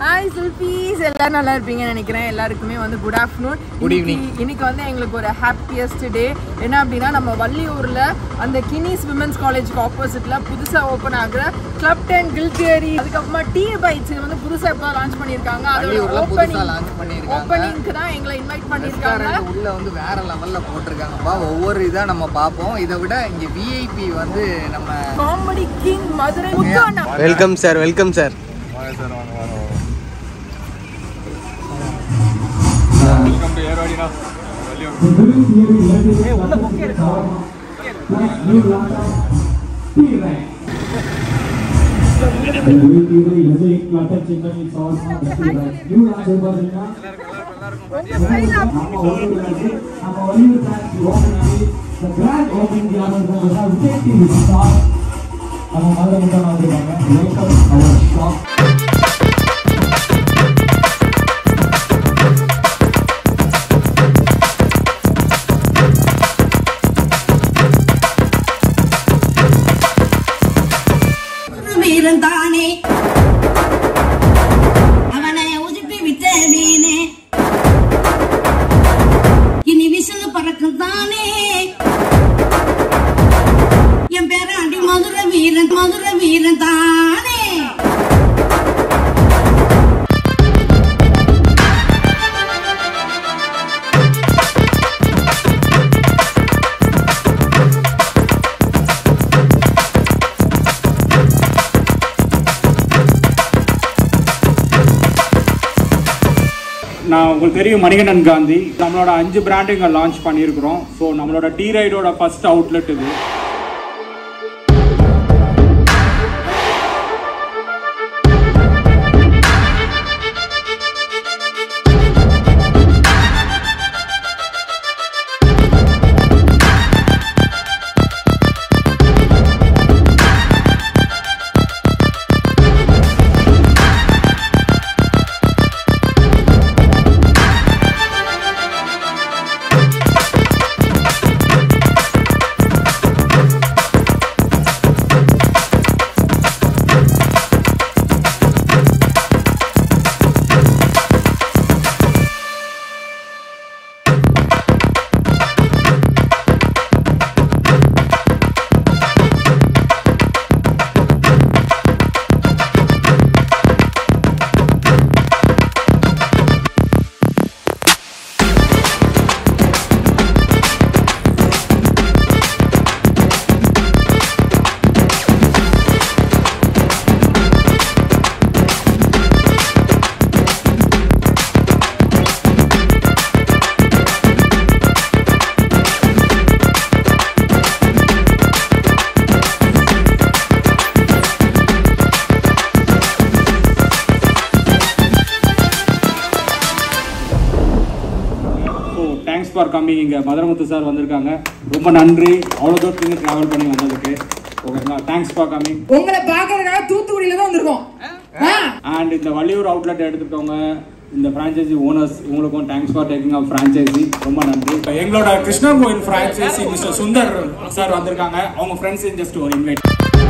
Hi சுல்பீஸ் எல்லாரும் நல்லா இருப்பீங்கன்னு நினைக்கிறேன் எல்லாருக்குமே வந்து குட் ஆஃப்டர்நூன் Good evening. இன்னைக்கு வந்து எங்களுக்கு ஒரு ஹாப்பியஸ்ட் டே என்ன அப்படின்னா நம்ம வள்ளியூர்ல அந்த கினிஸ் விமன்ஸ் காலேஜ்க்கு ஆப்போசிட்ல புதுசா ஓப்பன் ஆகுற கிளப் டென் கில் தியரி அதுக்கப்புறமா டீ பைட்ஸ் வந்து புதுசா இப்போ லான்ச் பண்ணியிருக்காங்க அதோட வள்ளியூர்ல புதுசா ஓப்பனிங் லான்ச் பண்ணியிருக்காங்க ஓப்பனிங்க்கு தான் எங்களை இன்வைட் பண்ணியிருக்காங்க ரெஸ்டாரண்ட் உள்ள வந்து வேற லெவல்ல போட்டிருக்காங்கப்பா ஒவ்வொரு இதா நம்ம பார்ப்போம் இதை விட இங்க விஐபி வந்து நம்ம காமெடி கிங் மதுரை முத்தானா வெல்கம் சார் வெல்கம் சார் வீரன் தானே அவனை உதுப்பி விட்ட வீணே இனி விசிறு பறக்கும் தானே என் பேராண்டி மதுரை வீரன் மதுரை வீரன் தானே நான் உங்களுக்கு தெரியும் மணிகண்டன் காந்தி நம்மளோட அஞ்சு பிராண்டு இங்கே லான்ச் பண்ணியிருக்கிறோம் ஸோ நம்மளோட டீ ரைடோட ஃபர்ஸ்ட் அவுட்லெட் இது ஸோ தேங்க்ஸ் ஃபார் கம்மிங் இங்கே மதுரமுத்து சார் வந்திருக்காங்க ரொம்ப நன்றி அவ்வளோ தூரத்துலேருந்து ட்ராவல் பண்ணி வந்ததுக்கு ஓகேங்களா தேங்க்ஸ் ஃபார் கம்மிங் உங்களை பாக்குறதுக்காக தூத்துக்குடியில தான் வந்திருக்கோம் ஆ? அண்ட் இந்த வள்ளியூர் அவுட்லெட் எடுத்துக்கவங்க இந்த ஃப்ரான்ச்சைசி ஓனர்ஸ் இவங்களுக்கும் thanks for taking of franchisee ரொம்ப நன்றி இப்போ எங்களோட கிருஷ்ணா கோயில் ஃப்ரான்ச்சைசி மிஸ்டர் சுந்தர் சார் வந்திருக்காங்க அவங்க ஃப்ரெண்ட்ஸ் ஜஸ்ட் ஒரு இன்வைட்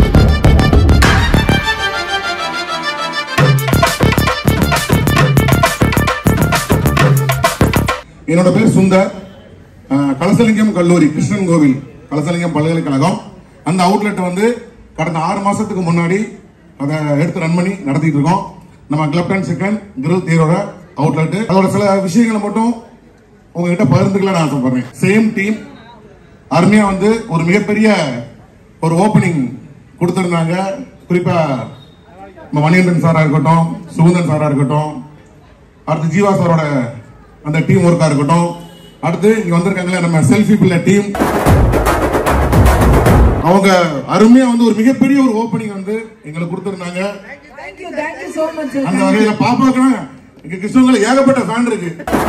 என்னோட பேர் சுந்தர் அஹ், கலசலிங்கம் கல்லூரி கிருஷ்ணன் கோவில் கலசலிங்கம் பல்கலைக்கழகம் அந்த அவுட்லெட் வந்து கடந்த ஆறு மாசத்துக்கு முன்னாடி அதை எடுத்து ரன் பண்ணி நடத்திட்டு இருக்கோம் நம்ம கிளப் அண்ட் செகண்ட் கிரில் தீரோட அவுட்லெட் அதோட சில விஷயங்களை மட்டும் உங்ககிட்ட பகிர்ந்துக்கலாம்னு ஆசைப்படுறேன் சேம் டீம் அருமையா வந்து ஒரு மிகப்பெரிய ஒரு ஓப்பனிங் கொடுத்திருந்தாங்க குறிப்பா நம்ம மணிகண்டன் சாரா இருக்கட்டும் சுகுந்தன் சாரா இருக்கட்டும் அடுத்து ஜீவா சாரோட அந்த டீம் ஒர்க்கா இருக்கட்டும் அடுத்து இங்க வந்திருக்காங்களே நம்ம செல்ஃபி பிள்ளை டீம் அவங்க அருமையா வந்து ஒரு மிகப்பெரிய ஒரு ஓப்பனிங் வந்து எங்களுக்கு கொடுத்திருந்தாங்க தேங்க்யூ தேங்க்யூ சோ மச் அந்த வகையில பாப்பாக்குனா இங்க கிருஷ்ணங்கள ஏகப்பட்ட ஃபேன் இருக்கு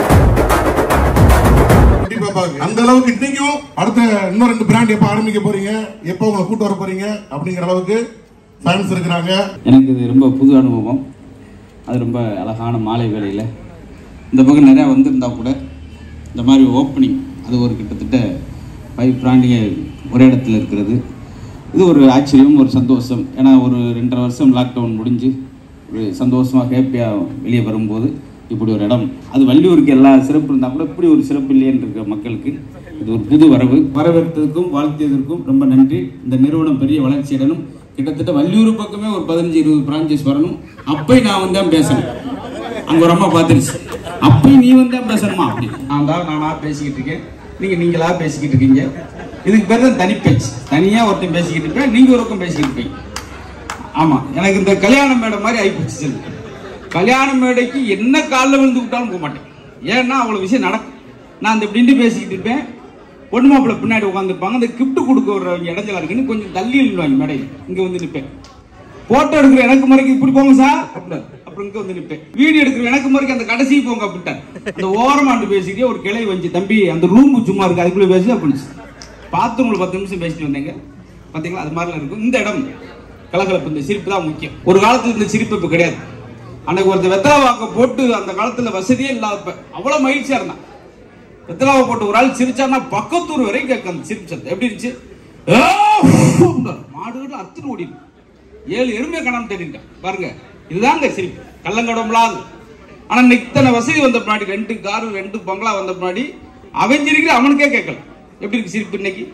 குட்டி பாப்பாக்கு அந்த அளவுக்கு இன்னைக்கும் அடுத்த இன்னும் ரெண்டு பிராண்ட் எப்ப ஆரம்பிக்க போறீங்க எப்ப உங்களை கூட்டு வர போறீங்க அப்படிங்கிற அளவுக்கு ஃபேன்ஸ் இருக்கிறாங்க எனக்கு இது ரொம்ப புது அனுபவம் அது ரொம்ப அழகான மாலை வேளையில் இந்த பக்கம் நிறையா வந்திருந்தா கூட இந்த மாதிரி ஓப்பனிங் அது ஒரு கிட்டத்தட்ட ஃபைவ் பிராண்டிங்க ஒரே இடத்துல இருக்கிறது இது ஒரு ஆச்சரியம் ஒரு சந்தோஷம் ஏன்னா ஒரு ரெண்டரை வருஷம் லாக்டவுன் முடிஞ்சு ஒரு சந்தோஷமாக ஹேப்பியாக வெளியே வரும்போது இப்படி ஒரு இடம் அது வள்ளியூருக்கு எல்லா சிறப்பு இருந்தால் கூட இப்படி ஒரு சிறப்பு இல்லையென்று இருக்கிற மக்களுக்கு இது ஒரு புது வரவு வரவேற்றதுக்கும் வாழ்த்தியதற்கும் ரொம்ப நன்றி இந்த நிறுவனம் பெரிய வளர்ச்சி அடையணும் கிட்டத்தட்ட வள்ளியூர் பக்கமே ஒரு பதினஞ்சு இருபது பிரான்ச்சஸ் வரணும் அப்போ நான் வந்து தான் பேசணும் அங்கே ஒரு அம்மா பார்த்துருச்சு அப்பயும் நீ வந்து தான் பேசணுமா அப்படி நான் தான் நானா பேசிக்கிட்டு இருக்கேன் நீங்கள் நீங்களா பேசிக்கிட்டு இருக்கீங்க இதுக்கு பேர் தான் தனி பேச்சு தனியாக ஒருத்தன் பேசிக்கிட்டு இருப்பேன் நீங்கள் ஒருத்தன் பேசிக்கிட்டு இருப்பீங்க ஆமா எனக்கு இந்த கல்யாண மேடை மாதிரி ஆயிப்போச்சு சரி. கல்யாண மேடைக்கு என்ன காலில் விழுந்து விட்டாலும் போக மாட்டேன் ஏன்னா அவ்வளவு விஷயம் நடக்கும் நான் அந்த இப்படின்ட்டு பேசிக்கிட்டு இருப்பேன் பொண்ணு மாப்பிள்ளை பின்னாடி உட்காந்துருப்பாங்க அந்த gift கொடுக்க விடுறவங்க இடைஞ்சலா இருக்குன்னு கொஞ்சம் தள்ளி நின்றுவாங்க மேடையில் இங்க வந்து நிற்பேன் போட்டோ எடுக்கிற எனக்கு முறைக்கு இப்படி போங்க சார் அப்படின்னாரு. அப்புறம் இங்க வந்து நிற்பேன் வீடியோ எடுக்கிற எனக்கு முறைக்கு அந்த கடைசி போங்க அப்படின்ட்டார் அந்த ஓரமாண்டு பேசிக்கிட்டே ஒரு கிளை வஞ்சி தம்பி அந்த ரூம் சும்மா இருக்கு அதுக்குள்ள பேசி அப்படின்னு பார்த்து உங்களுக்கு பத்து நிமிஷம் பேசிட்டு வந்தீங்க பாத்தீங்களா அது மாதிரிலாம் இருக்கும் இந்த இடம் கலகலப்பு இந்த சிரிப்பு தான் முக்கியம் ஒரு காலத்துல இந்த சிரிப்பு இப்ப கிடையாது அன்னைக்கு ஒருத்தர் வெத்தலை வாக்க போட்டு அந்த காலத்துல வசதியே இல்லாதப்ப அவ்வளவு மகிழ்ச்சியா இருந்தான் வெத்தலாவை போட்டு ஒரு ஆள் சிரிச்சான்னா பக்கத்தூர் வரைக்கும் கேட்க அந்த சிரிப்பு சத்தம் எப்படி இருந்துச்சு ஆ, அப்படின்னாரு. மாடுகள் அத்துன்னு ஓடிடும் ஏழு எருமை கணம் தேடிட்டேன் பாருங்க இதுதாங்க சிரிப்பு கள்ளங்கடம்பலாது ஆனா இன்னைக்கு இத்தனை வசதி வந்த பின்னாடி ரெண்டு காரு ரெண்டு பங்களா வந்த பின்னாடி அவன் சிரிக்கிற அவனுக்கே கேட்கல எப்படி இருக்கு சிரிப்பு இன்னைக்கு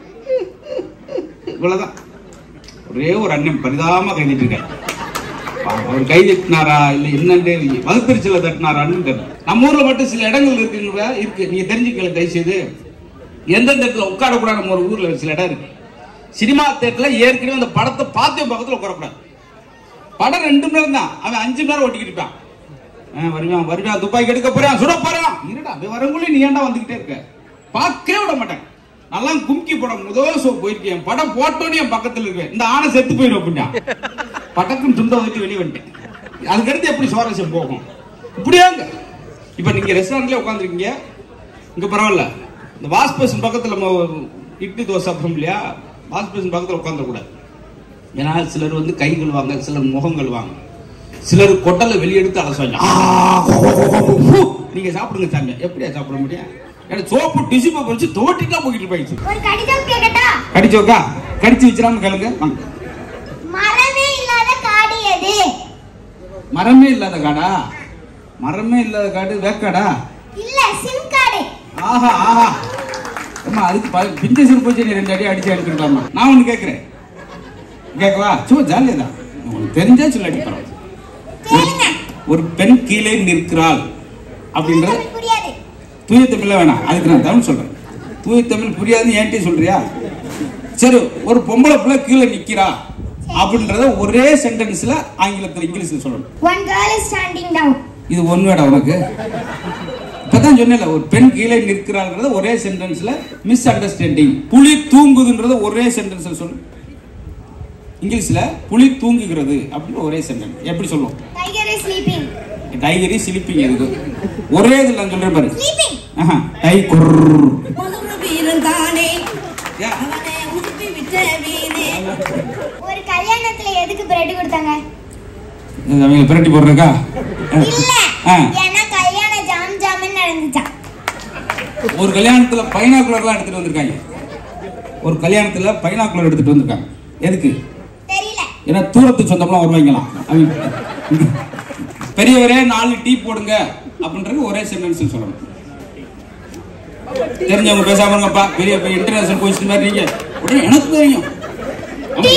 இவ்வளவுதான் ஒரே ஒரு அண்ணன் பரிதாபமா கை தட்டிருக்காரு பாவம், அவர் கை தட்டினாரா இல்ல என்னன்னு வகுப்பரிச்சல தட்டினாரான்னு தெரியல நம்ம ஊர்ல மட்டும் சில இடங்கள் இருக்குங்க இருக்கு நீங்க தெரிஞ்சுக்கல தயவு செய்து எந்தெந்த இடத்துல உட்காரக்கூடாது நம்ம ஒரு ஊர்ல சில இடம் இருக்கு சினிமா தேட்டர்ல ஏற்கனவே அந்த படத்தை பார்த்து பக்கத்துல உட்காரக்கூடாது படம் ரெண்டு மணி நேரம் தான் அவன் அஞ்சு மணி நேரம் ஓட்டிக்கிட்டு இருப்பான் ஆ, வருவான் வருவான் துப்பாக்கி எடுக்க போறான் சுட போறான் இருடா அவன் வரங்குள்ளே நீ ஏன்டா வந்துகிட்டே இருக்க பார்க்கவே விட மாட்டேன் நல்லா கும்கி படம் முதல் ஷோ போயிருக்கேன் படம் போட்டோன்னே என் பக்கத்துல இருக்கேன் இந்த ஆணை செத்து போயிடும் அப்படின்னா பட்டக்குன்னு துண்டை வச்சு வெளியே வந்துட்டேன் அதுக்கடுத்து எப்படி சுவாரஸ்யம் போகும் இப்படியாங்க இப்ப நீங்க ரெஸ்டாரண்ட்ல உட்காந்துருக்கீங்க இங்க பரவாயில்ல இந்த வாஷ் பேஷன் பக்கத்துல நம்ம இட்லி தோசை சாப்பிடுறோம் இல்லையா வாஷ் பேஷன் பக்கத்துல உட்காந்துடக்கூடாது ஏன்னா சிலர் வந்து கை கழுவாங்க சிலர் முகம் கழுவாங்க சிலர் கொட்டலை வெளியெடுத்து அலசுவாங்க ஆ, ஹூ, நீங்க சாப்பிடுங்க சாமி எப்படியா சாப்பிட முடியும் ஏன்னா சோப்பு டிஷ்யூ பேப்பர் வச்சு தோட்டிட்டா போயிட்டு போயிடுச்சு ஒரு கடிதம் கேட்கட்டா கடிச்சோக்கா கடிச்சு வச்சிடாம கேளுங்க வாங்க. மரமே இல்லாத காடு எது மரமே இல்லாத காடா மரமே இல்லாத காடு வேக்காடா இல்ல சிம் காடு ஆஹா ஆஹா அம்மா அதுக்கு ப- பிஞ்ச சிறுப்பு வச்சு நீ ரெண்டு அடி அடிச்சு அடிச்சிருக்கலாமா நான் ஒண்ணு கேட்கிறேன் கேட்கவா சும்மா ஜாலியா தான் உங்களுக்கு தெரிஞ்சா சொல்ல அடி பரவாயில்ல கேளுங்க ஒரு பெண் கீழே நிற்கிறாள் அப்படின்றது எனக்கு புரியாது தூய தமிழ்ல வேணாம் அதுக்கு நான் தமிழ் சொல்றேன் தூய தமிழ் புரியாதுன்னு ஏன்ட்டே சொல்றியா சரி ஒரு பொம்பளை பிள்ளை கீழே நிக்கிறா அப்படின்றத ஒரே சென்டென்ஸ்ல ஆங்கிலத்துல இங்கிலீஷ்ல சொல்லணும் one girl is standing down இது ஒன் வேடா உனக்கு இப்பதான் சொன்னேன்ல ஒரு பெண் கீழே நிற்கிறாங்கிறத ஒரே சென்டென்ஸ்ல மிஸ் அண்டர்ஸ்டாண்டிங் புலி தூங்குதுன்றத ஒரே சென்டென்ஸ்ல சொல்லு இங்கிலீஷ்ல புலி தூங்குகிறது அப்படின்னு ஒரே சென்டென்ஸ் எப்படி சொல்லுவோம் tiger is sleeping tiger sleeping இருக்கு ஒரே இதுல நான் சொல்றேன் பாரு ஸ்லீப்பிங் ஆஹா டைகர் மதுர வீரன் தானே யா. அவனை உடுப்பி விட்ட வீணே ஒரு கல்யாணத்துல எதுக்கு பிரெட் கொடுத்தாங்க இது அவங்க பிரட்டி போடுறக்கா இல்ல ஆ. ஏன்னா கல்யாணம் ஜாம் ஜாம்னு நடந்துச்சான் ஒரு கல்யாணத்துல பைனாக்குலர்லாம் எடுத்துட்டு வந்திருக்காங்க ஒரு கல்யாணத்துல பைனாக்குலர் எடுத்துட்டு வந்திருக்காங்க எதுக்கு தெரியல ஏன்னா தூரத்து சொந்தம்லாம் வருவாங்களாம் அவங்க பெரியவரே நாலு டீ போடுங்க அப்படின்றது ஒரே சென்டென்ஸ் சொல்லணும் தெரிஞ்சவங்க பேசாம இருங்கப்பா பெரிய இன்டர்நேஷனல் கொஸ்டின் மாதிரி நீங்க உடனே எனக்கு தெரியும் டீ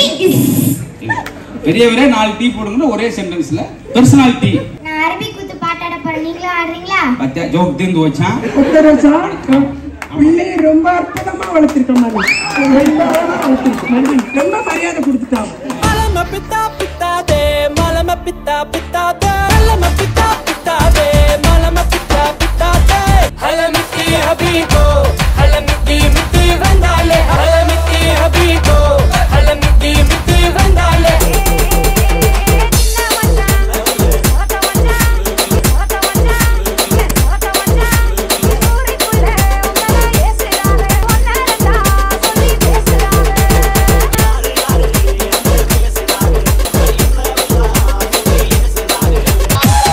பெரியவரே நாலு டீ போடுங்கன்னு ஒரே சென்டென்ஸ்ல பர்சனாலிட்டி நான் அரபிக் குத்து பாட்டாட போறேன் நீங்களும் ஆடுறீங்களா பத்தியா ஜோக் தீர்ந்து வச்சான் உத்தரசா பிள்ளையை ரொம்ப அற்புதமா வளர்த்திருக்க மாதிரி ரொம்ப அழகா வளர்த்திருக்க நன்றி ரொம்ப மரியாதை கொடுத்துட்டாங்க Malama pita pita de, malama pita pita de, malama pita pita de, malama pita pita de. Halamiti habiko, halamiti miti vandale, halamiti habiko, halamiti miti vandale. பேசுறாரு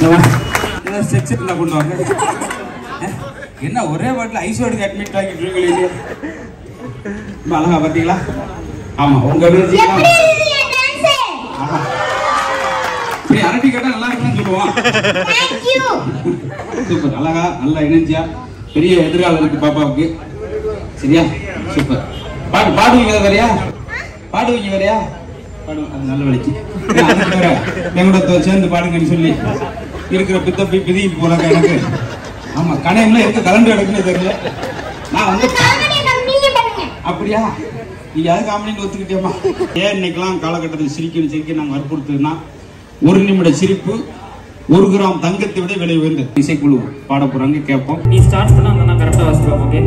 ஏதாவது செக்ஸ் இருந்தா கொண்டு வாங்க அஹ், என்ன ஒரே வாட்டில் ஐசோடுக்கு அட்மிட் ஆகிட்டு இருக்கீங்களே ரொம்ப அழகா பார்த்தீங்களா ஆமா உங்க energy எல்லாம் எப்படி இருந்தது என் டான்ஸ் ஆமா. சரி அரட்டி கேட்டா நல்லா இருக்குன்னு சொல்லுவான் தேங்க் யூ சூப்பர் அழகா நல்ல எனர்ஜியா பெரிய எதிர்காலம் இருக்கு பாப்பாவுக்கு சரியா சூப்பர் பாடு பாடுவீங்க வேறையா பாடுவீங்க வேறையா பாடுவோம் அது நல்ல வழிச்சு என் கூட தோ- சேர்ந்து பாடுங்கன்னு சொல்லி இருக்கிற பித்த போய் பிதிக்கிட்டு போறாங்க எனக்கு ஆமா கணையம்ல எங்க கலந்து எடுக்குன்னு தெரியல நான் வந்து காமெடி நீங்க பண்ணுங்க அப்படியா நீ யாரு காமெடின்னு ஒத்துக்கிட்டியம்மா ஏன் இன்னைக்கெல்லாம் காலகட்டத்தில் சிரிக்கணும் சிரிக்க நாங்கள் வற்புறுத்துனா ஒரு நிமிட சிரிப்பு ஒரு கிராம் தங்கத்தை விட விலை உயர்ந்த இசைக்குழு பாட போறாங்க கேட்போம் நீ ஸ்டார்ட் பண்ணா அந்த நான் கரெக்டாக வாசிப்பேன் ஓகே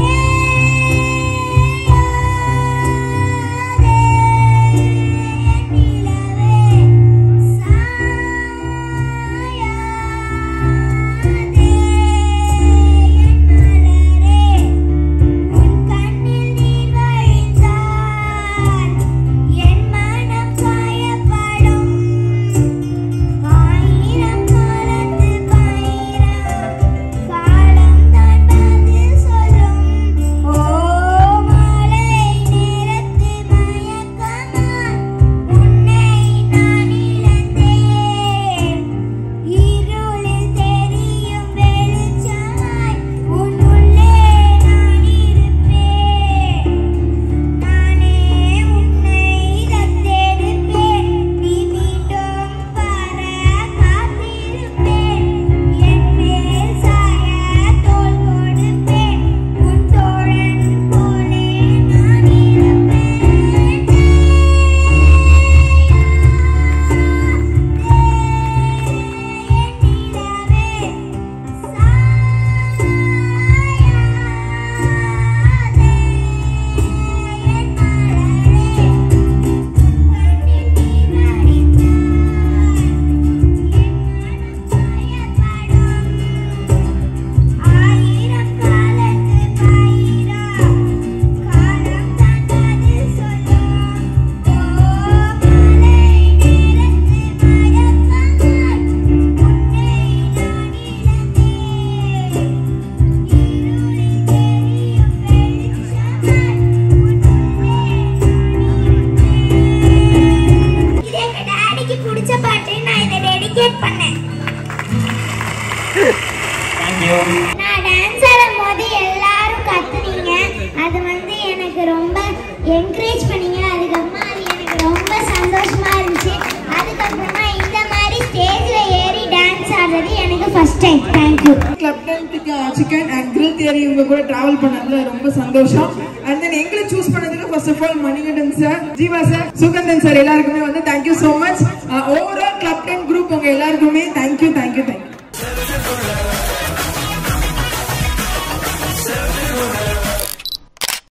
ஆயிரம் காலத்து பயிரம் காலம் தான் பதில் சொல்லும் ஓ மாலை நேரத்து மயக்கமாய் உன்னை நான் இழந்தேன் இருளில் தெரியும் வெளிச்சமாய் உன்னுள்ளே நான் இருப்பேன் நானே உன்னை தத்தெடுப்பேன் நீ மீண்டும் வர காத்திருப்பேன் என் மேல் சாய தோள் கொடுப்பேன் உன் தோழன் போலே நான் ஆயிரம் காலத்து பயிரா காலம் தான் பதில் சொல்லும் ஓ மாலை நேரத்து மயக்கமாய் உன்னை நான் இழந்தேன் இருளில் தெரியும் வெளிச்சமாய் இது எங்க டாடிக்கு பிடிச்ச பாட்டு நான் இதை டெடிகேட் பண்ணேன் நான் டான்ஸ் ஆடும்போது எல்லாரும் கத்துனீங்க அது வந்து எனக்கு ரொம்ப என்கரேஜ் பண்ணீங்க அதுக்கப்புறமா அது எனக்கு ரொம்ப சந்தோஷமா இருந்துச்சு அதுக்கப்புறமா இந்த மாதிரி ஸ்டேஜ்ல ஏறி டான்ஸ் ஆடுறது எனக்கு first time thank you club chicken and grill theory இவங்க கூட டிராவல் பண்ணதுல ரொம்ப சந்தோஷம் அண்ட் தென் எங்களை சூஸ் பண்ணதுக்கு first of all Manikandan sir Jeeva sir Suganthan sir எல்லாருக்குமே வந்து thank you so much overall club ten group உங்க எல்லாருக்குமே தேங்க்யூ தேங்க்யூ